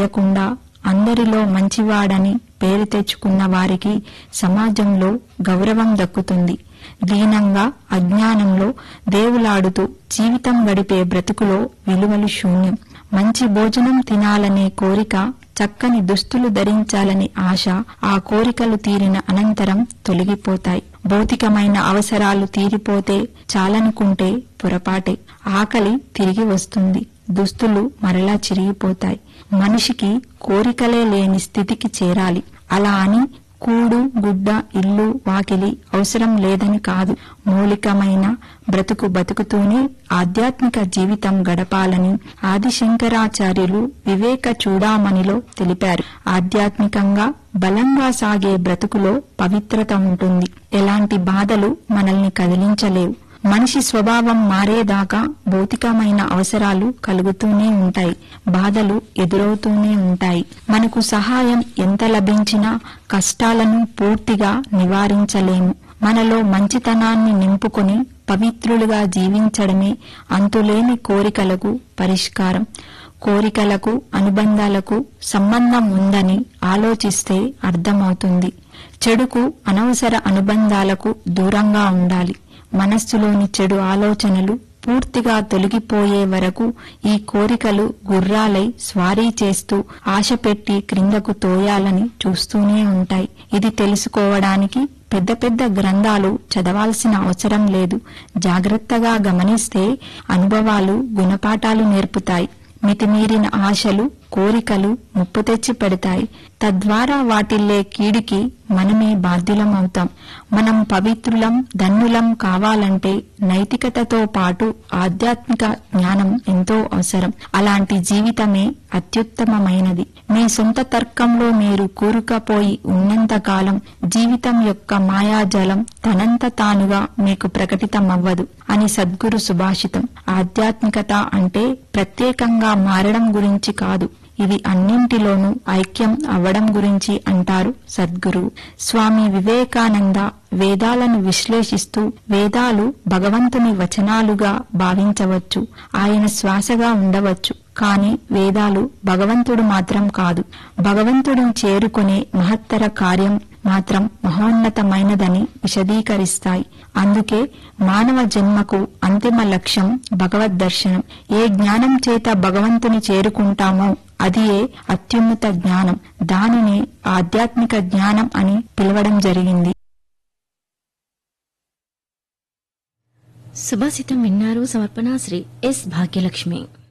చేయకుండా అందరిలో మంచివాడని పేరు తెచ్చుకున్న వారికి సమాజంలో గౌరవం దక్కుతుంది దీనంగా అజ్ఞానంలో దేవులాడుతూ జీవితం గడిపే బ్రతుకులో విలువలు శూన్యం మంచి భోజనం తినాలనే కోరిక చక్కని దుస్తులు ధరించాలని ఆశ ఆ కోరికలు తీరిన అనంతరం తొలగిపోతాయి భౌతికమైన అవసరాలు తీరిపోతే చాలనుకుంటే పొరపాటే ఆకలి తిరిగి వస్తుంది దుస్తులు మరలా చిరిగిపోతాయి మనిషికి కోరికలే లేని స్థితికి చేరాలి అలా అని కూడు గుడ్డ ఇల్లు వాకిలి అవసరం లేదని కాదు మౌలికమైన బ్రతుకు బతుకుతూనే ఆధ్యాత్మిక జీవితం గడపాలని ఆదిశంకరాచార్యులు వివేక చూడామణిలో తెలిపారు ఆధ్యాత్మికంగా బలంగా సాగే బ్రతుకులో పవిత్రత ఉంటుంది ఎలాంటి బాధలు మనల్ని కదిలించలేవు మనిషి స్వభావం మారేదాకా భౌతికమైన అవసరాలు కలుగుతూనే ఉంటాయి బాధలు ఎదురవుతూనే ఉంటాయి మనకు సహాయం ఎంత లభించినా కష్టాలను పూర్తిగా నివారించలేము మనలో మంచితనాన్ని నింపుకొని పవిత్రులుగా జీవించడమే అంతులేని కోరికలకు పరిష్కారం కోరికలకు అనుబంధాలకు సంబంధం ఉందని ఆలోచిస్తే అర్థమవుతుంది చెడుకు అనవసర అనుబంధాలకు దూరంగా ఉండాలి మనస్సులోని చెడు ఆలోచనలు పూర్తిగా తొలగిపోయే వరకు ఈ కోరికలు గుర్రాలై స్వారీ చేస్తూ ఆశ పెట్టి క్రిందకు తోయాలని చూస్తూనే ఉంటాయి ఇది తెలుసుకోవడానికి పెద్ద పెద్ద గ్రంథాలు చదవాల్సిన అవసరం లేదు జాగ్రత్తగా గమనిస్తే అనుభవాలు గుణపాఠాలు నేర్పుతాయి మితిమీరిన ఆశలు కోరికలు ముప్పు తెచ్చి పెడతాయి తద్వారా వాటిల్లే కీడికి మనమే బాధ్యులమవుతాం మనం పవిత్రులం ధన్యులం కావాలంటే నైతికతతో పాటు ఆధ్యాత్మిక జ్ఞానం ఎంతో అవసరం అలాంటి జీవితమే అత్యుత్తమమైనది మీ సొంత తర్కంలో మీరు కూరుకపోయి ఉన్నంత కాలం జీవితం యొక్క మాయాజలం తనంత తానుగా మీకు ప్రకటితమవ్వదు అని సద్గురు సుభాషితం ఆధ్యాత్మికత అంటే ప్రత్యేకంగా మారడం గురించి కాదు ఇది అన్నింటిలోనూ ఐక్యం అవ్వడం గురించి అంటారు సద్గురు స్వామి వివేకానంద వేదాలను విశ్లేషిస్తూ వేదాలు భగవంతుని వచనాలుగా భావించవచ్చు ఆయన శ్వాసగా ఉండవచ్చు కాని వేదాలు భగవంతుడు మాత్రం కాదు భగవంతుడిని చేరుకునే మహత్తర కార్యం మాత్రం మహోన్నతమైనదని విశదీకరిస్తాయి అందుకే మానవ జన్మకు అంతిమ లక్ష్యం భగవద్ దర్శనం ఏ జ్ఞానం చేత భగవంతుని చేరుకుంటామో అదియే అత్యున్నత జ్ఞానం దానినే ఆధ్యాత్మిక జ్ఞానం అని పిలవడం జరిగింది సుభాషితం విన్నారు సమర్పణ శ్రీ ఎస్ భాగ్యలక్ష్మి